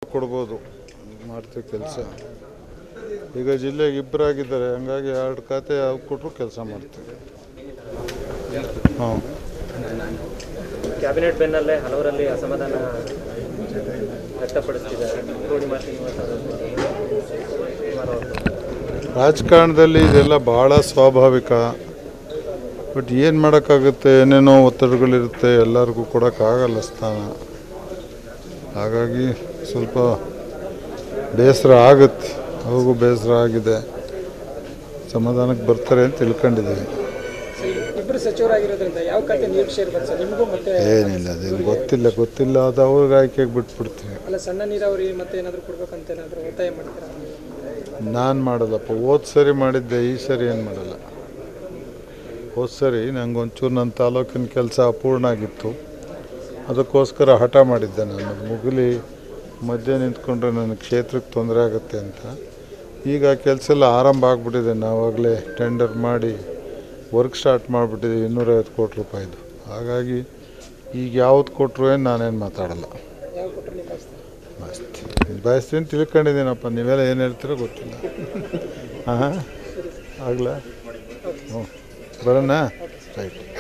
ಕೊಡ್ಬೋದು ಮಾಡ್ತೀವಿ ಕೆಲಸ ಈಗ ಜಿಲ್ಲೆಗೆ ಇಬ್ಬರಾಗಿದ್ದಾರೆ ಹಂಗಾಗಿ ಎರಡು ಖಾತೆ ಅವ್ರು ಕೊಟ್ಟರು ಕೆಲಸ ಮಾಡ್ತೀವಿ ಹಾಂ ಕ್ಯಾಬಿನೆಟ್ ಬೆನ್ನಲ್ಲೇ ಹಲವರಲ್ಲಿ ಅಸಮಾಧಾನ ವ್ಯಕ್ತಪಡಿಸ್ತಿದ್ದಾರೆ ಪೂರ್ಣಿಮಾ ಶ್ರೀನಿವಾಸ ಅವರು. ರಾಜಕಾರಣದಲ್ಲಿ ಇದೆಲ್ಲ ಭಾಳ ಸ್ವಾಭಾವಿಕ ಬಟ್ ಏನು ಮಾಡೋಕ್ಕಾಗುತ್ತೆ ಏನೇನೋ ಒತ್ತಡಗಳಿರುತ್ತೆ ಎಲ್ಲರಿಗೂ ಕೊಡೋಕ್ಕಾಗಲ್ಲ ಸ್ಥಾನ ಹಾಗಾಗಿ ಸ್ವಲ್ಪ ಬೇಸರ ಆಗುತ್ತೆ ಅವ್ರಿಗೂ ಬೇಸರ ಆಗಿದೆ ಸಮಾಧಾನಕ್ಕೆ ಬರ್ತಾರೆ ಅಂತ ತಿಳ್ಕೊಂಡಿದ್ದೀವಿ ಇಬ್ಬರು ಸಚಿವರಾಗಿರೋದ್ರಿಂದ ಯಾವ ಖಾತೆ ನಿರೀಕ್ಷೆ ಇರ್ಬೋದು ಸರ್ ನಿಮಗೂ ಮತ್ತೆ ಏನಿಲ್ಲ ಅದೇನು ಗೊತ್ತಿಲ್ಲ ಗೊತ್ತಿಲ್ಲ ಅದು ಅವ್ರಿಗೆ ಆಯ್ಕೆಗೆ ಬಿಟ್ಬಿಡ್ತೀವಿ ಅಲ್ಲ ಸಣ್ಣ ನೀರಾವರಿ ಮತ್ತೆ ಏನಾದರೂ ಕೊಡ್ಬೇಕಂತ ಏನಾದರೂ ಒತ್ತಾಯ ಮಾಡ್ತೀರಾ ನಾನು ಮಾಡಲ್ಲಪ್ಪ ಹೋದ ಸರಿ ಮಾಡಿದ್ದೆ ಈ ಸರಿ ಏನು ಮಾಡಲ್ಲ ಹೋದ ಸರಿ ನಂಗೆ ಒಂಚೂರು ನನ್ನ ತಾಲೂಕಿನ ಕೆಲಸ ಅಪೂರ್ಣ ಆಗಿತ್ತು ಅದಕ್ಕೋಸ್ಕರ ಹಠ ಮಾಡಿದ್ದೆ ನಾನು ಅದು ಮುಗಿಲಿ ಮಧ್ಯೆ ನಿಂತ್ಕೊಂಡ್ರೆ ನನ್ನ ಕ್ಷೇತ್ರಕ್ಕೆ ತೊಂದರೆ ಆಗುತ್ತೆ ಅಂತ ಈಗ ಕೆಲಸ ಎಲ್ಲ ಆರಂಭ ಆಗಿಬಿಟ್ಟಿದೆ ನಾವಾಗಲೇ ಟೆಂಡರ್ ಮಾಡಿ ವರ್ಕ್ ಸ್ಟಾರ್ಟ್ ಮಾಡಿಬಿಟ್ಟಿದ್ದೀವಿ ಇನ್ನೂರೈವತ್ತು ಕೋಟಿ ರೂಪಾಯಿದು ಹಾಗಾಗಿ ಈಗ ಯಾವ್ದು ಕೊಟ್ಟರು ಏನು ನಾನೇನು ಮಾತಾಡಲ್ಲ ಯಾವ ಕೊಟ್ಟರು ನಿಮ್ಮ ಮಸ್ತ್ ಬಯಸ್ತೀನಿ ತಿಳ್ಕೊಂಡಿದ್ದೀನಪ್ಪ ನೀವೆಲ್ಲ ಏನು ಹೇಳ್ತೀರೋ ಗೊತ್ತಿಲ್ಲ ಹಾಂ ಆಗಲಾ ಹ್ಞೂ ಬರೋಣ ರೈಟ್